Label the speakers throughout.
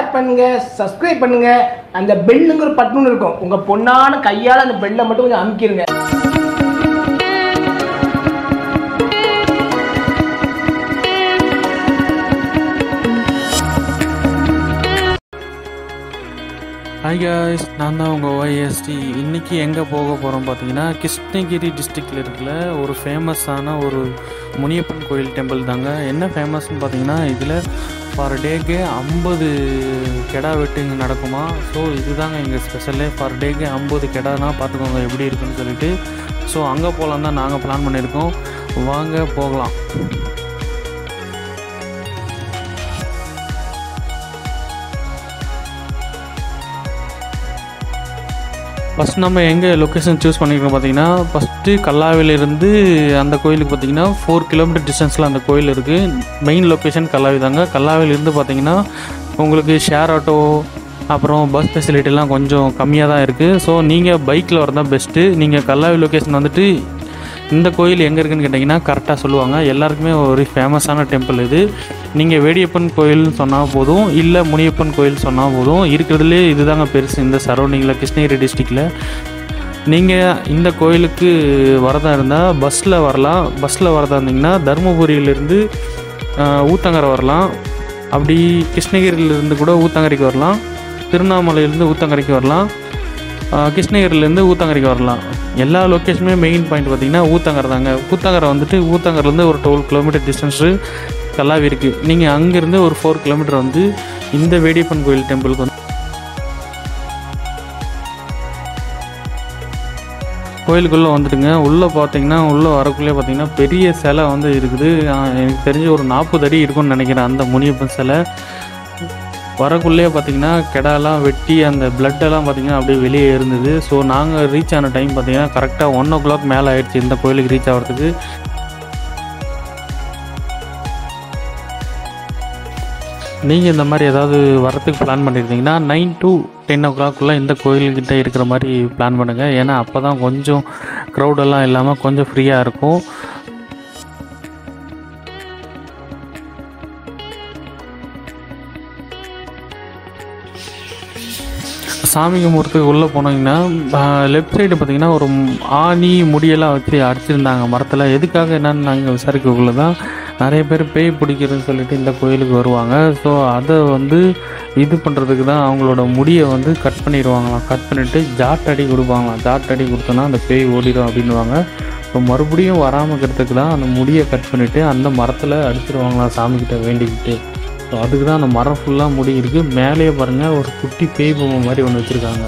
Speaker 1: share பண்ணுங்க subscribe பண்ணுங்க அந்த பெல்லுங்கிற பட்டன் இருக்கும் உங்க பொண்ணான கையால அந்த பெல்லை மட்டும் கொஞ்சம் அமுக்கிருங்க
Speaker 2: ஹாய் காய்ஸ் நான் தான் உங்கள் ஒய்எஸ்டி இன்றைக்கி எங்கே போக போகிறோம் பார்த்தீங்கன்னா கிருஷ்ணகிரி டிஸ்ட்ரிக்டில் இருக்கிற ஒரு ஃபேமஸான ஒரு முனியப்பன் கோயில் டெம்பிள் தாங்க என்ன ஃபேமஸ்னு பார்த்தீங்கன்னா இதில் பர் டேக்கு ஐம்பது கெடா வெட்டு இங்கே நடக்குமா ஸோ இதுதாங்க எங்கள் ஸ்பெஷலே பர் டேக்கு ஐம்பது கெடானா பார்த்துக்கோங்க எப்படி இருக்குன்னு சொல்லிட்டு ஸோ அங்கே போகலாம் தான் நாங்கள் பிளான் பண்ணியிருக்கோம் வாங்க போகலாம் ஃபஸ்ட் நம்ம எங்கே லொக்கேஷன் சூஸ் பண்ணியிருக்கோம் பார்த்தீங்கன்னா ஃபஸ்ட்டு கல்லாவிலிருந்து அந்த கோயிலுக்கு பார்த்தீங்கன்னா ஃபோர் கிலோமீட்டர் டிஸ்டன்ஸில் அந்த கோயில் இருக்குது மெயின் லொக்கேஷன் கல்லாவி தாங்க கல்லாவிலிருந்து பார்த்தீங்கன்னா உங்களுக்கு ஷேர் ஆட்டோ அப்புறம் பஸ் ஃபெசிலிட்டிலாம் கொஞ்சம் கம்மியாக தான் இருக்குது ஸோ நீங்கள் பைக்கில் வரதான் பெஸ்ட்டு நீங்கள் கல்லாவி லொக்கேஷன் வந்துட்டு இந்த கோயில் எங்கே இருக்குன்னு கேட்டிங்கன்னா கரெக்டாக சொல்லுவாங்க எல்லாருக்குமே ஒரு ஃபேமஸான டெம்பிள் இது நீங்கள் வேடியப்பன் கோயில்னு சொன்னால் போதும் இல்லை முனியப்பன் கோயில் சொன்னால் போதும் இருக்கிறதுலே இதுதாங்க பெருசு இந்த சரௌண்டிங்கில் கிருஷ்ணகிரி டிஸ்ட்ரிக்டில் நீங்கள் இந்த கோயிலுக்கு வரதா இருந்தால் பஸ்ஸில் வரலாம் பஸ்ஸில் வரதா இருந்தீங்கன்னா தருமபுரியிலேருந்து ஊத்தங்கரை வரலாம் அப்படி கிருஷ்ணகிரியிலேருந்து கூட ஊத்தங்கரைக்கு வரலாம் திருவண்ணாமலையிலேருந்து ஊத்தங்கரைக்கு வரலாம் ஆஹ் கிருஷ்ணகிரிலேருந்து ஊத்தங்கரைக்கு வரலாம் எல்லா லொக்கேஷனுமே மெயின் பாயிண்ட் பார்த்தீங்கன்னா ஊத்தங்கரை தாங்க ஊத்தங்கரை வந்துட்டு ஊத்தங்கரைலேருந்து ஒரு டுவெல் கிலோமீட்டர் டிஸ்டன்ஸு கல்லாவி இருக்குது நீங்கள் அங்கேருந்து ஒரு ஃபோர் கிலோமீட்டர் வந்து இந்த வேடியப்பன் கோயில் டெம்பிளுக்கு வந்து கோயிலுக்குள்ளே வந்துட்டுங்க உள்ளே பார்த்தீங்கன்னா உள்ளே வரக்குள்ளே பார்த்தீங்கன்னா பெரிய சிலை வந்து இருக்குது ஆஹ் எனக்கு தெரிஞ்சு ஒரு நாற்பது அடி இருக்கும்னு நினைக்கிறேன் அந்த முனியப்பன் சிலை வரக்குள்ளே பார்த்தீங்கன்னா கெடாலாம் வெட்டி அந்த பிளட்டெல்லாம் பார்த்தீங்கன்னா அப்படியே வெளியே இருந்தது ஸோ நாங்கள் ரீச் ஆன டைம் பார்த்தீங்கன்னா கரெக்டாக ஒன் ஓ கிளாக் மேலே ஆயிடுச்சு இந்த கோயிலுக்கு ரீச் ஆகிறதுக்கு நீங்கள் இந்த மாதிரி ஏதாவது வரத்துக்கு பிளான் பண்ணியிருந்தீங்கன்னா நைன் டு டென் ஓ கிளாக்குள்ளே இந்த கோயில்கிட்ட இருக்கிற மாதிரி பிளான் பண்ணுங்கள் ஏன்னா அப்போ தான் கொஞ்சம் க்ரௌடெல்லாம் இல்லாமல் கொஞ்சம் ஃப்ரீயாக இருக்கும் சாமி கும்பிட்றதுக்கு உள்ளே போனீங்கன்னா லெஃப்ட் சைடு பார்த்தீங்கன்னா ஒரு ம்- ஆணி முடியெல்லாம் வச்சு அடிச்சிருந்தாங்க மரத்தில் எதுக்காக என்னன்னு நாங்கள் விசாரிக்கக்குள்ள தான் நிறைய பேர் பேய் பிடிக்கிறதுன்னு சொல்லிட்டு இந்த கோயிலுக்கு வருவாங்க ஸோ அதை வந்து இது பண்ணுறதுக்கு தான் அவங்களோட முடியை வந்து கட் பண்ணிடுவாங்களாம் கட் பண்ணிவிட்டு ஜாட் அடி கொடுப்பாங்களாம் ஜாட் அடி கொடுத்தோன்னா அந்த பேய் ஓடிடும் அப்படின்னுவாங்க ஸோ மறுபடியும் வராமல் இருக்கிறதுக்கு தான் அந்த முடியை கட் பண்ணிவிட்டு அந்த மரத்தில் அடிச்சிருவாங்களாம் சாமிக்கிட்ட வேண்டிக்கிட்டு ஸோ அதுக்கு தான் அந்த மரம் ஃபுல்லாக முடி இருக்குது மேலேயே பாருங்கள் ஒரு குட்டி பேய் பொம்மை மாதிரி ஒன்று வச்சுருக்காங்க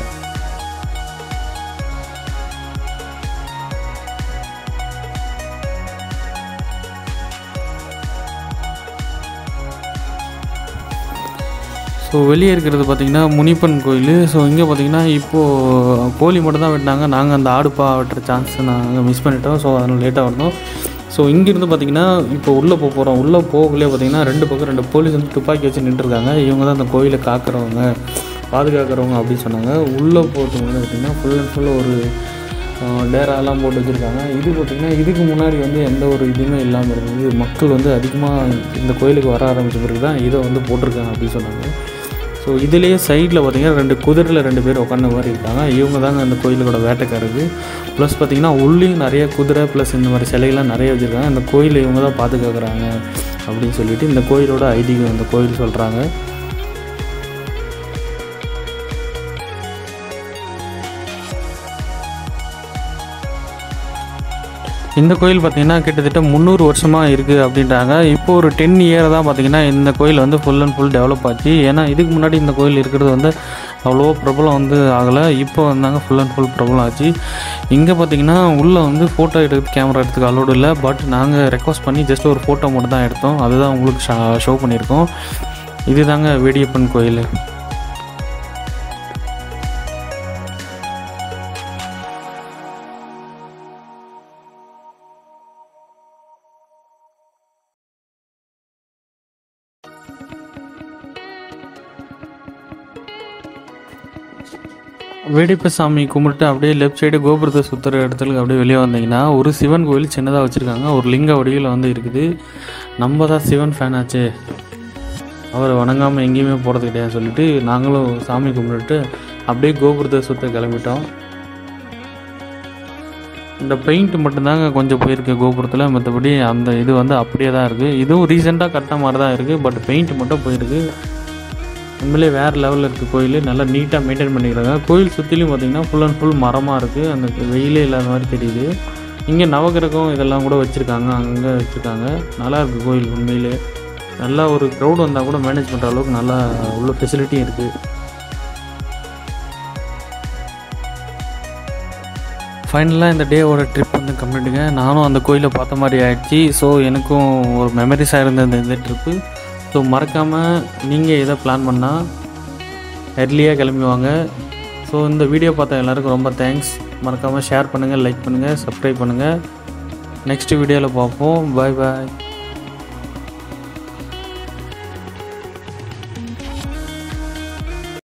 Speaker 2: ஸோ வெளியே இருக்கிறது பார்த்திங்கன்னா முனிப்பன் கோயில் ஸோ இங்கே பார்த்தீங்கன்னா இப்போது கோழி மட்டும் தான் வெட்டினாங்க நாங்கள் அந்த ஆடுப்பா வெட்டுற சான்ஸ் நாங்கள் மிஸ் பண்ணிட்டோம் ஸோ அதனால் லேட்டாக வந்தோம் ஸோ இங்கேருந்து பார்த்தீங்கன்னா இப்போ உள்ளே போக போகிறோம் உள்ளே போகக்குள்ளே பார்த்தீங்கன்னா ரெண்டு பக்கம் ரெண்டு போலீஸ் வந்து துப்பாக்கி வச்சு நின்றுருக்காங்க இவங்க தான் அந்த கோயிலை காக்கிறவங்க பாதுகாக்கிறவங்க அப்படின்னு சொன்னாங்க உள்ளே போகிறதுக்கு முன்னாடி பார்த்தீங்கன்னா ஃபுல் அண்ட் ஃபுல்லாக ஒரு டேராலாம் போட்டு வச்சுருக்காங்க இது பார்த்திங்கன்னா இதுக்கு முன்னாடி வந்து எந்த ஒரு இதுவுமே இல்லாமல் இருந்தது மக்கள் வந்து அதிகமாக இந்த கோயிலுக்கு வர ஆரம்பிச்ச பிறகு தான் இதை வந்து போட்டிருக்காங்க அப்படின்னு சொன்னாங்க ஸோ இதுலேயே சைடில் பார்த்தீங்கன்னா ரெண்டு குதிரையில் ரெண்டு பேர் உட்காந்த மாதிரி இருக்காங்க இவங்க தாங்க அந்த கோயிலோட வேட்டைக்காரரு ப்ளஸ் பார்த்தீங்கன்னா உள்ளேயும் நிறைய குதிரை ப்ளஸ் இந்த மாதிரி சிலைகள்லாம் நிறைய வச்சுருக்காங்க இந்த கோயிலை இவங்க தான் பாதுகாக்கிறாங்க அப்படின்னு சொல்லிட்டு இந்த கோயிலோட ஐதீகம் இந்த கோயில் சொல்கிறாங்க இந்த கோயில் பார்த்தீங்கன்னா கிட்டத்தட்ட முந்நூறு வருஷமாக இருக்குது அப்படின்றாங்க இப்போ ஒரு டென் இயர் தான் பார்த்தீங்கன்னா இந்த கோயில் வந்து ஃபுல் அண்ட் ஃபுல் டெவலப் ஆச்சு ஏன்னா இதுக்கு முன்னாடி இந்த கோயில் இருக்கிறது வந்து அவ்வளோ பிரபலம் வந்து ஆகலை இப்போ வந்தாங்க ஃபுல் அண்ட் ஃபுல் பிரபலம் ஆச்சு இங்கே பார்த்தீங்கன்னா உள்ளே வந்து ஃபோட்டோ எடுத்து கேமரா எடுத்துக்க அலோடு இல்லை பட் நாங்கள் ரெக்வஸ்ட் பண்ணி ஜஸ்ட் ஒரு ஃபோட்டோ மட்டும் தான் எடுத்தோம் அதுதான் உங்களுக்கு ஷோ பண்ணியிருக்கோம் இதுதாங்க வேடியப்பன் கோயில் வேடிப்ப சாமி கும்பிட்டு அப்படியே லெஃப்ட் சைடு கோபுரத்தை சுற்றுற இடத்துல அப்படியே வெளியே வந்தீங்கன்னா ஒரு சிவன் கோயில் சின்னதாக வச்சுருக்காங்க ஒரு லிங்க வடிவில் வந்து இருக்குது நம்ம தான் சிவன் ஃபேன் ஆச்சே அவரை வணங்காமல் எங்கேயுமே போகிறது கிடையாது சொல்லிட்டு நாங்களும் சாமி கும்பிட்டுட்டு அப்படியே கோபுரத்தை சுற்ற கிளம்பிட்டோம் இந்த பெயிண்ட் மட்டும்தாங்க கொஞ்சம் போயிருக்கு கோபுரத்தில் மற்றபடி அந்த இது வந்து அப்படியே தான் இருக்குது இதுவும் ரீசெண்டாக கட்டின மாதிரி தான் இருக்குது பட் பெயிண்ட் மட்டும் போயிருக்கு உண்மையிலே வேறு லெவலில் இருக்குது கோயில் நல்லா நீட்டாக மெயின்டைன் பண்ணிக்கிறாங்க கோயில் சுற்றிலும் பார்த்தீங்கன்னா ஃபுல் அண்ட் ஃபுல் மரமாக இருக்குது அந்த வெயிலே இல்லாத மாதிரி தெரியுது இங்கே நவகிரகம் இதெல்லாம் கூட வச்சுருக்காங்க அங்கங்கே வச்சுருக்காங்க நல்லா இருக்குது கோயில் உண்மையிலே நல்லா ஒரு க்ரௌட் வந்தால் கூட மேனேஜ் பண்ணுற அளவுக்கு நல்லா உள்ள ஃபெசிலிட்டியும் இருக்குது ஃபைனலாக இந்த டேவோட ட்ரிப் வந்து கம்ப்ளீட்டுங்க நானும் அந்த கோயிலை பார்த்த மாதிரி ஆயிடுச்சு ஸோ எனக்கும் ஒரு மெமரிஸாக இருந்த இந்த இந்த ட்ரிப்பு ஸோ மறக்காமல் நீங்கள் எதை பிளான் பண்ணால் எர்லியாக கிளம்பி வாங்க ஸோ இந்த வீடியோ பார்த்த எல்லாருக்கும் ரொம்ப தேங்க்ஸ் மறக்காமல் ஷேர் பண்ணுங்கள் லைக் பண்ணுங்கள் சப்ஸ்கிரைப் பண்ணுங்கள் நெக்ஸ்ட் வீடியோவில் பார்ப்போம் பாய் பாய்